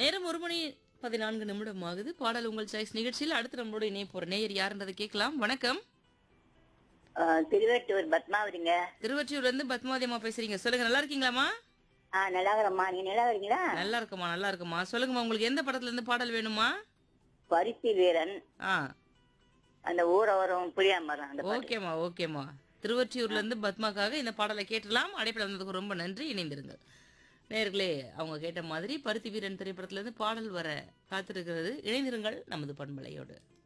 நேரம் ஒரு மணி பதினான்கு நிமிடம் ஆகுது பாடல் உங்கள் சாய்ஸ் நிகழ்ச்சியில் அடுத்து நம்மளோட இணைய போற நேயர் யாருன்றதை கேட்கலாம் வணக்கம் ஆ, திருவெட்டூர் பத்மாவதிங்க திருவற்றியூர்ல இருந்து பத்மாவதி அம்மா பேசுறீங்க சொல்லுங்க நல்லா இருக்கீங்களாமா ஆ நல்லா இருக்கிறம்மா நீ நல்லா இருக்கீங்களா நல்லா இருக்குமா நல்லா இருக்குமா சொல்லுங்கம்மா உங்களுக்கு எந்த படத்துல இருந்து பாடல் வேணுமா பருத்தி வீரன் ஆ அந்த ஊரவரும் புளியாமரம் அந்த பாட்டு. ஓகேம்மா ஓகேம்மா திருவொற்றியூர்ல இருந்து பத்மாக்காக இந்த பாடலை கேட்டலாம் அடைப்பில் வந்ததுக்கு ரொம்ப நன்றி இணைந்திருங்கள் நேர்களே அவங்க கேட்ட மாதிரி பருத்தி வீரன் திரைப்படத்துல இருந்து பாடல் வர காத்திருக்கிறது இணைந்திருங்கள் நமது பண்பலையோடு